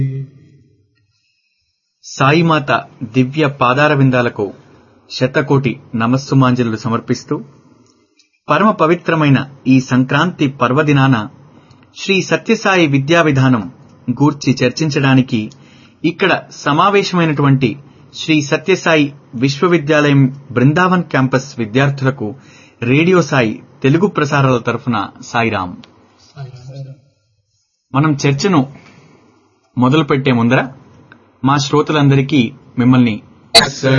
సాయిమాత దివ్య పాదారవిందాలకు శతకోటి నమస్సుమాంజలు సమర్పిస్తూ పరమ పవిత్రమైన ఈ సంక్రాంతి పర్వదినాన శ్రీ సత్యసాయి విద్యా విధానం గూర్చి చర్చించడానికి ఇక్కడ సమావేశమైనటువంటి శ్రీ సత్యసాయి విశ్వవిద్యాలయం బృందావన్ క్యాంపస్ విద్యార్థులకు రేడియో సాయి తెలుగు ప్రసారాల తరఫున సాయిరాం మనం చర్చను మొదలుపెట్టే ముందర మా శ్రోతలందరికీ మిమ్మల్ని